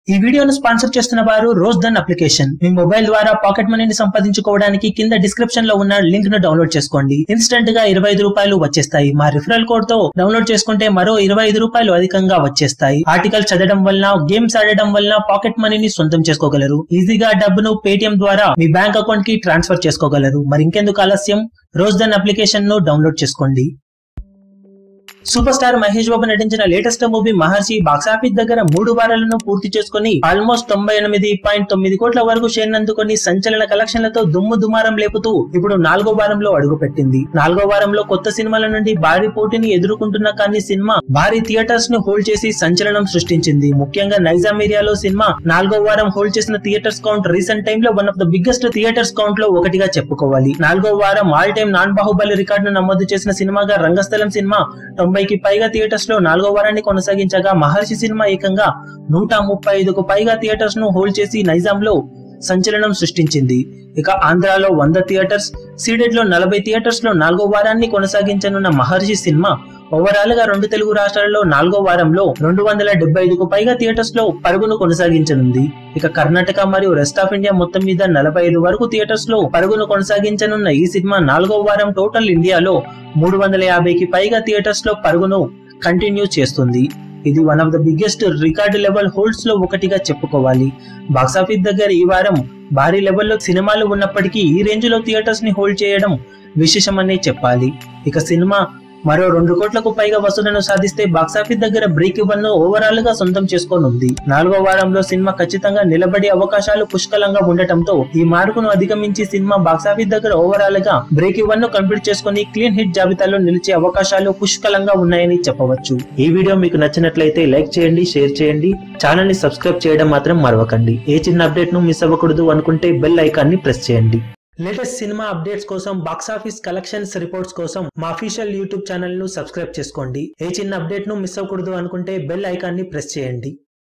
ఈ వీడియోను స్పాన్సర్ చేస్తున్న వారు రోజ్ దన్ అప్లికేషన్ మీ మొబైల్ ద్వారా పాకెట్ మనీని సంపాదించుకోవడానికి కింద డిస్క్రిప్షన్ లో ఉన్న లింక్ ను డౌన్లోడ్ చేసుకోండి ఇన్స్టెంట్ గా ఇరవై ఐదు రూపాయలు వచ్చేస్తాయి మా రిఫరల్ కోడ్ తో డౌన్లోడ్ చేసుకుంటే మరో ఇరవై ఐదు రూపాయలు అధికంగా వచ్చేస్తాయి ఆర్టికల్ చదవడం వలన గేమ్స్ ఆడడం వలన పాకెట్ మనీని సొంతం చేసుకోగలరు ఈజీగా డబ్బును పేటిఎం ద్వారా మీ బ్యాంక్ అకౌంట్ కి ట్రాన్స్ఫర్ చేసుకోగలరు మరి ఇంకెందుకు ఆలస్యం రోజ్ దన్ అప్లికేషన్ ను డౌన్లోడ్ చేసుకోండి సూపర్ స్టార్ మహేష్ బాబు నటించిన లేటెస్ట్ మూవీ మహర్షి బాక్సాఫీస్ దగ్గర మూడు వారాలను పూర్తి చేసుకుని ఆల్మోస్ట్ తొంభై ఎనిమిది పాయింట్ తొమ్మిది కోట్ల వరకు షేర్ అందుకొని సంచలన కలెక్షన్లతో దుమ్ము దుమారం లేపుతూ ఇప్పుడు నాలుగో వారంలో అడుగు పెట్టింది నాలుగో వారంలో కొత్త సినిమాల నుండి భారీ పోటీని ఎదుర్కొంటున్న కానీ సినిమా భారీ థియేటర్స్ ను హోల్డ్ చేసి సంచలనం సృష్టించింది ముఖ్యంగా నైజాం ఏరియాలో సినిమా నాలుగో వారం హోల్డ్ చేసిన థియేటర్స్ కౌంట్ రీసెంట్ టైమ్ లో one of the biggest theatres count లో ఒకటిగా చెప్పుకోవాలి నాలుగో వారం ఆల్ టైమ్ నాన్ బాహుబలి రికార్డును నమోదు చేసిన సినిమాగా రంగస్థలం సినిమా తొంభైకి పైగా థియేటర్స్ లో నాలుగో వారాన్ని కొనసాగించగా మహర్షి సినిమా ఏకంగా నూట ముప్పై ఐదుకు పైగా థియేటర్స్ ను హోల్డ్ చేసి నైజాం లో సంచలనం సృష్టించింది ఇక ఆంధ్రాలో వంద థియేటర్స్ సీడెడ్ లో నలభై థియేటర్స్ లో నాలుగో వారాన్ని కొనసాగించనున్న మహర్షి సినిమా ఓవరాల్ గా రెండు తెలుగు రాష్ట్రాలలో నాలుగో వారంలో రెండు వందల డెబ్బై ఐదుకు పైగా థియేటర్స్ లో పరుగును కొనసాగించనుంది ఇక కర్ణాటక మరియు రెస్ట్ ఆఫ్ ఇండియా మొత్తం మీద నలభై ఐదు వరకు థియేటర్స్ లో పరుగును కొనసాగించనున్న ఈ సినిమా నాలుగో వారం టోటల్ ఇండియాలో మూడు వందల యాభైకి పైగా థియేటర్స్ లో పరుగును కంటిన్యూ చేస్తుంది ఇది one of the biggest record level holds లో ఒకటిగా చెప్పుకోవాలి బాక్సాఫీస్ దగ్గర ఈ వారం భారీ లెవెల్లో సినిమాలు ఉన్నప్పటికీ ఈ రేంజ్ లో థియేటర్స్ ని హోల్డ్ చేయడం విశేషమనే చెప్పాలి ఇక సినిమా మరో రెండు కోట్లకు పైగా వసూలను సాధిస్తే బాక్సాఫీస్ దగ్గర బ్రేక్ ఇవన్ ను ఓవరాల్ గా సొంతం చేసుకోనుంది నాలుగో వారంలో సినిమా ఖచ్చితంగా నిలబడే అవకాశాలు పుష్కలంగా ఉండటంతో ఈ మార్కును అధిగమించి సినిమా బాక్సాఫీస్ దగ్గర ఓవరాల్ గా బ్రేక్ ఇవన్ ను కంప్లీట్ చేసుకుని క్లీన్ హిట్ జాబితాలో నిలిచే అవకాశాలు పుష్కలంగా ఉన్నాయని చెప్పవచ్చు ఈ వీడియో మీకు నచ్చినట్లయితే లైక్ చేయండి షేర్ చేయండి ఛానల్ ని సబ్స్క్రైబ్ చేయడం మాత్రం మరవకండి ఏ చిన్న అప్డేట్ ను మిస్ అవ్వకూడదు అనుకుంటే బెల్ ఐకాన్ ని ప్రెస్ చేయండి లేటెస్ట్ సినిమా అప్డేట్స్ కోసం బాక్సాఫీస్ కలెక్షన్స్ రిపోర్ట్స్ కోసం మా అఫీషియల్ యూట్యూబ్ ఛానల్ ను సబ్స్క్రైబ్ చేసుకోండి ఏ చిన్న అప్డేట్ ను మిస్ అవ్వకూడదు అనుకుంటే బెల్ ఐకాన్ ని ప్రెస్ చేయండి